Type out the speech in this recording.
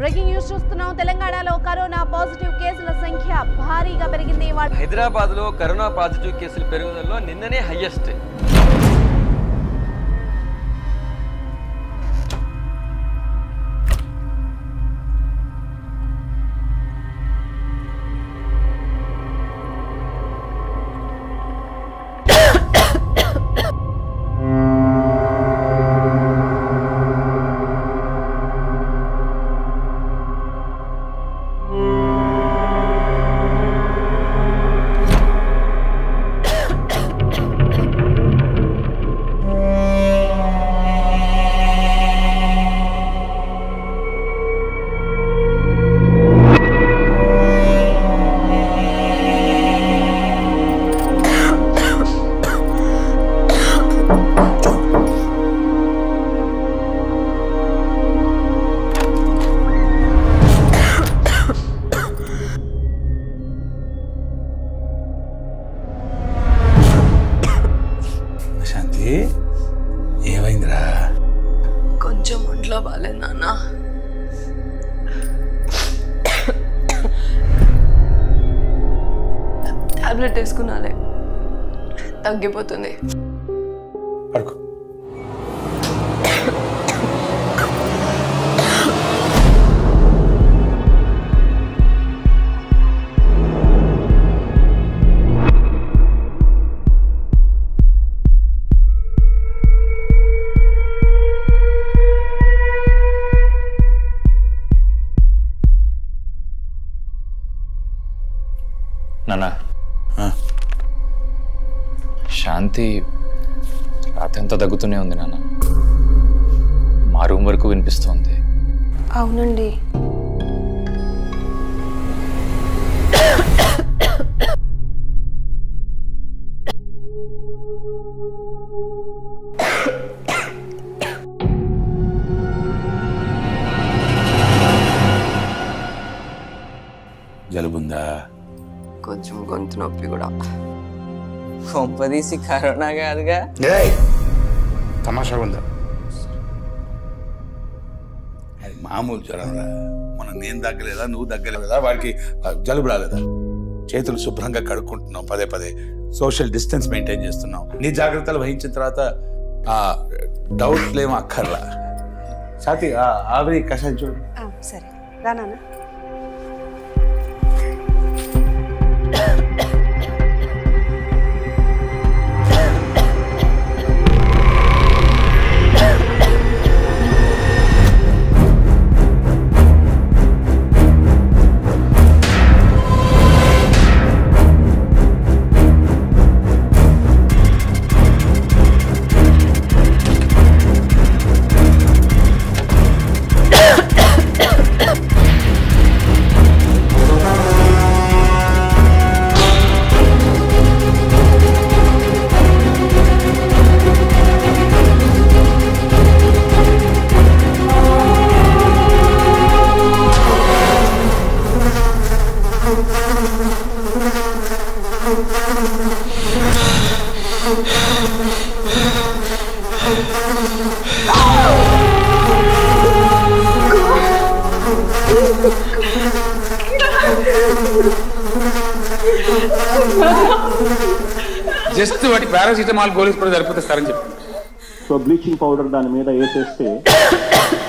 breaking news చూస్తున్నాం తెలంగాణలో corona positive కేసుల సంఖ్య భారీగా పెరిగింది ఇవాళ హైదరాబాద్ లో కరోనా పాజిటివ్ కేసులు పెరుగుదలలో నిన్ననే హైయెస్ట్ శాంతి ఏమైందిరా కొంచెం ఒంట్లో బాగాలేదు నాన్న టాబ్లెట్ వేసుకున్నాలే తగ్గిపోతుంది పడుకో నాన్న ఆ, శాంతి రాత్రి అంతా దగ్గుతూనే ఉంది నాన్న మా రూమ్ వరకు వినిపిస్తోంది అవునండి జలుబుందా కొంచెం గొంతు నొప్పి కూడా కొంపదీసి కరోనా కాదుగా ఏయ్ తమాషా ఉందా అది మామూలు జ్వరం రా మనం నేను తగ్గలేదా నువ్వు తగ్గలేదా వాడికి ఆ, జలుబు రాలేదా చేతులు శుభ్రంగా కడుక్కుంటున్నాం పదే పదే సోషల్ డిస్టెన్స్ మెయింటైన్ చేస్తున్నాం నీ జాగ్రత్తలు వహించిన తర్వాత ఆ డౌట్లేమో అక్కర్లా సాతి ఆవిరి కషాయం చూడు సరే రానా జస్ట్ వాటి పారాసిటమాల్ గోలీస్ కూడా సరిపోతే సార్ అని చెప్పి సో బ్లీచింగ్ పౌడర్ దాని మీద వేసేస్తే